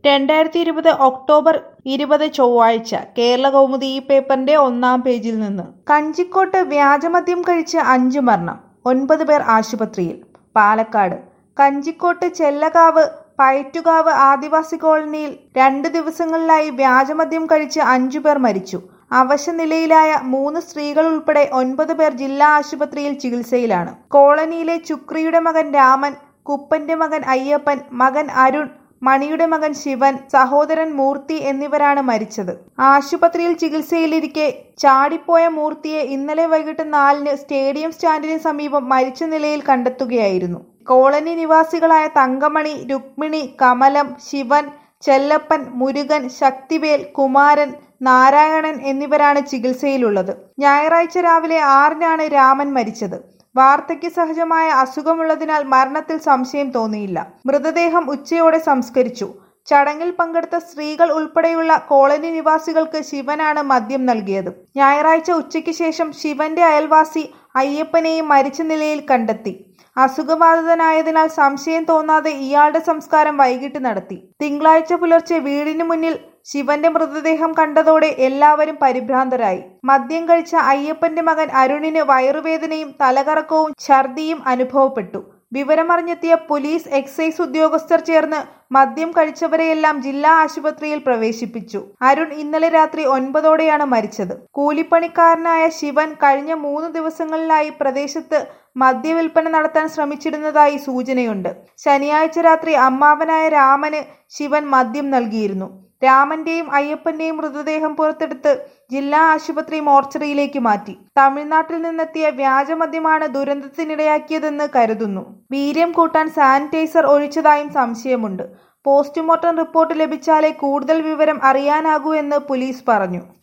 രണ്ടായിരത്തി ഇരുപത് ഒക്ടോബർ ഇരുപത് ചൊവ്വാഴ്ച കേരള കൗമുദി ഈ പേപ്പറിന്റെ ഒന്നാം പേജിൽ നിന്ന് കഞ്ചിക്കോട്ട് വ്യാജമദ്യം കഴിച്ച് അഞ്ചു മരണം ഒൻപത് പേർ ആശുപത്രിയിൽ പാലക്കാട് കഞ്ചിക്കോട്ട് ചെല്ലകാവ് പയറ്റുകാവ് ആദിവാസി കോളനിയിൽ രണ്ടു ദിവസങ്ങളിലായി വ്യാജമദ്യം കഴിച്ച് അഞ്ചു പേർ മരിച്ചു അവശനിലയിലായ മൂന്ന് സ്ത്രീകൾ ഉൾപ്പെടെ ഒൻപത് പേർ ജില്ലാ ആശുപത്രിയിൽ ചികിത്സയിലാണ് കോളനിയിലെ ചുക്രിയുടെ മകൻ രാമൻ കുപ്പന്റെ മകൻ അയ്യപ്പൻ മകൻ അരുൺ മണിയുടെ മകൻ ശിവൻ സഹോദരൻ മൂർത്തി എന്നിവരാണ് മരിച്ചത് ആശുപത്രിയിൽ ചികിത്സയിലിരിക്കെ ചാടിപ്പോയ മൂർത്തിയെ ഇന്നലെ വൈകിട്ട് നാലിന് സ്റ്റേഡിയം സ്റ്റാൻഡിന് സമീപം മരിച്ച നിലയിൽ കണ്ടെത്തുകയായിരുന്നു കോളനി നിവാസികളായ തങ്കമണി രുക്മിണി കമലം ശിവൻ ചെല്ലപ്പൻ മുരുകൻ ശക്തിവേൽ കുമാരൻ നാരായണൻ എന്നിവരാണ് ചികിത്സയിലുള്ളത് ഞായറാഴ്ച രാവിലെ ആറിനാണ് രാമൻ മരിച്ചത് വാർദ്ധക്യ സഹജമായ അസുഖമുള്ളതിനാൽ മരണത്തിൽ സംശയം തോന്നിയില്ല മൃതദേഹം ഉച്ചയോടെ സംസ്കരിച്ചു ചടങ്ങിൽ പങ്കെടുത്ത സ്ത്രീകൾ ഉൾപ്പെടെയുള്ള കോളനി നിവാസികൾക്ക് ശിവനാണ് മദ്യം നൽകിയത് ഞായറാഴ്ച ഉച്ചയ്ക്ക് ശേഷം ശിവന്റെ അയൽവാസി അയ്യപ്പനെയും മരിച്ച നിലയിൽ കണ്ടെത്തി അസുഖബാധിതനായതിനാൽ സംശയം തോന്നാതെ ഇയാളുടെ സംസ്കാരം വൈകിട്ട് നടത്തി തിങ്കളാഴ്ച പുലർച്ചെ വീടിന് മുന്നിൽ ശിവന്റെ മൃതദേഹം കണ്ടതോടെ എല്ലാവരും പരിഭ്രാന്തരായി മദ്യം കഴിച്ച അയ്യപ്പന്റെ മകൻ അരുണിന് വയറുവേദനയും തലകറക്കവും ഛർദിയും അനുഭവപ്പെട്ടു വിവരമറിഞ്ഞെത്തിയ പോലീസ് എക്സൈസ് ഉദ്യോഗസ്ഥർ ചേർന്ന് മദ്യം കഴിച്ചവരെയെല്ലാം ജില്ലാ ആശുപത്രിയിൽ പ്രവേശിപ്പിച്ചു അരുൺ ഇന്നലെ രാത്രി ഒൻപതോടെയാണ് മരിച്ചത് കൂലിപ്പണിക്കാരനായ ശിവൻ കഴിഞ്ഞ മൂന്ന് ദിവസങ്ങളിലായി പ്രദേശത്ത് മദ്യവിൽപ്പന നടത്താൻ ശ്രമിച്ചിരുന്നതായി സൂചനയുണ്ട് ശനിയാഴ്ച രാത്രി അമ്മാവനായ രാമന് ശിവൻ മദ്യം നൽകിയിരുന്നു രാമന്റെയും അയ്യപ്പന്റെയും മൃതദേഹം പുറത്തെടുത്ത് ജില്ലാ ആശുപത്രി മോർച്ചറിയിലേക്ക് മാറ്റി തമിഴ്നാട്ടിൽ നിന്നെത്തിയ വ്യാജമദ്യമാണ് ദുരന്തത്തിനിടയാക്കിയതെന്ന് കരുതുന്നു വീര്യം കൂട്ടാൻ സാനിറ്റൈസർ ഒഴിച്ചതായും സംശയമുണ്ട് പോസ്റ്റ്മോർട്ടം റിപ്പോർട്ട് ലഭിച്ചാലേ കൂടുതൽ വിവരം അറിയാനാകൂ എന്ന് പോലീസ് പറഞ്ഞു